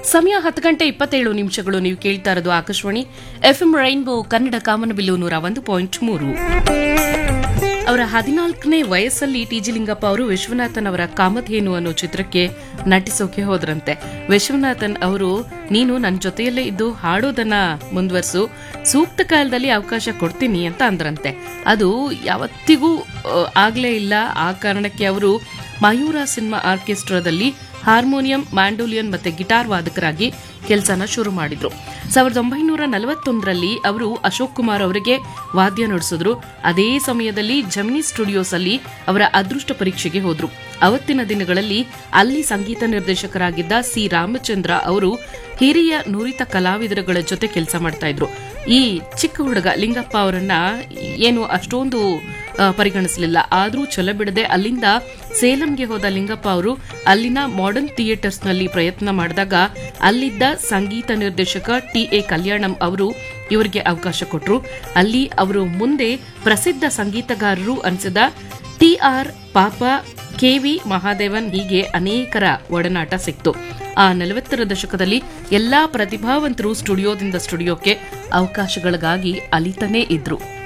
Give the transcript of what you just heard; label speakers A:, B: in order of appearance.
A: ಸಮಯ ಹತ್ತು ಗಂಟೆ ಇಪ್ಪತ್ತೇಳು ನಿಮಿಷಗಳು ನೀವು ಕೇಳ್ತಾ ಇರೋದು ಆಕಾಶವಾಣಿ ಎಫ್ಎಂ ರೈನ್ಬೋ ಕನ್ನಡ ಕಾಮನಬಿಲ್ಲು ನೂರ ಒಂದು ಪಾಯಿಂಟ್ ಮೂರು ಅವರ ಹದಿನಾಲ್ಕನೇ ವಯಸ್ಸಲ್ಲಿ ಟಿಜಿ ಲಿಂಗಪ್ಪ ಅವರು ವಿಶ್ವನಾಥನ್ ಅವರ ಕಾಮಧೇನು ಅನ್ನೋ ಚಿತ್ರಕ್ಕೆ ನಟಿಸೋಕೆ ಹೋದ್ರಂತೆ ವಿಶ್ವನಾಥನ್ ಅವರು ನೀನು ನನ್ನ ಜೊತೆಯಲ್ಲೇ ಇದ್ದು ಹಾಡೋದನ್ನ ಮುಂದುವರ್ಸು ಸೂಕ್ತ ಕಾಲದಲ್ಲಿ ಅವಕಾಶ ಕೊಡ್ತೀನಿ ಅಂತ ಅಂದ್ರಂತೆ ಅದು ಯಾವತ್ತಿಗೂ ಆ, ಆಗ್ಲೇ ಇಲ್ಲ ಆ ಕಾರಣಕ್ಕೆ ಅವರು ಮಯೂರ ಸಿನಿಮಾ ಆರ್ಕೆಸ್ಟ್ರಾದಲ್ಲಿ ಹಾರ್ಮೋನಿಯಂ ಮ್ಯಾಂಡೋಲಿಯನ್ ಮತ್ತೆ ಗಿಟಾರ್ ವಾದಕರಾಗಿ ಕೆಲಸನ ಶುರು ಮಾಡಿದ್ರು ಸಾವಿರದ ಒಂಬೈನೂರ ನಲವತ್ತೊಂದರಲ್ಲಿ ಅವರು ಅಶೋಕ್ ಕುಮಾರ್ ಅವರಿಗೆ ವಾದ್ಯ ನುಡಿಸಿದ್ರು ಅದೇ ಸಮಯದಲ್ಲಿ ಜಮಿನಿ ಸ್ಟುಡಿಯೋಸ್ ಅಲ್ಲಿ ಅವರ ಅದೃಷ್ಟ ಪರೀಕ್ಷೆಗೆ ಹೋದ್ರು ಅವತ್ತಿನ ದಿನಗಳಲ್ಲಿ ಅಲ್ಲಿ ಸಂಗೀತ ನಿರ್ದೇಶಕರಾಗಿದ್ದ ಸಿ ರಾಮಚಂದ್ರ ಅವರು ಹಿರಿಯ ನುರಿತ ಕಲಾವಿದರುಗಳ ಜೊತೆ ಕೆಲಸ ಮಾಡ್ತಾ ಇದ್ರು ಈ ಚಿಕ್ಕ ಹುಡುಗ ಲಿಂಗಪ್ಪ ಅವರನ್ನ ಏನು ಅಷ್ಟೊಂದು ಆ, ಪರಿಗಣಿಸಲಿಲ್ಲ ಆದ್ರೂ ಛಲ ಬಿಡದೆ ಅಲ್ಲಿಂದ ಸೇಲಂಗೆ ಹೋದ ಲಿಂಗಪ್ಪ ಅವರು ಅಲ್ಲಿನ ಮಾಡರ್ನ್ ಥಿಯೇಟರ್ಸ್ ನಲ್ಲಿ ಪ್ರಯತ್ನ ಮಾಡಿದಾಗ ಅಲ್ಲಿದ್ದ ಸಂಗೀತ ನಿರ್ದೇಶಕ ಟಿ ಎ ಕಲ್ಯಾಣಂ ಅವರು ಇವರಿಗೆ ಅವಕಾಶ ಕೊಟ್ಟರು ಅಲ್ಲಿ ಅವರು ಮುಂದೆ ಪ್ರಸಿದ್ಧ ಸಂಗೀತಗಾರರು ಅನಿಸಿದ T R Papa K V Mahadevan ಹೀಗೆ ಅನೇಕರ ಒಡನಾಟ ಸಿಕ್ತು ಆ ನಲವತ್ತರ ದಶಕದಲ್ಲಿ ಎಲ್ಲಾ ಪ್ರತಿಭಾವಂತರು ಸ್ಟುಡಿಯೋದಿಂದ ಸ್ಟುಡಿಯೋಕ್ಕೆ ಅವಕಾಶಗಳಿಗಾಗಿ ಅಲಿತಾನೇ ಇದ್ರು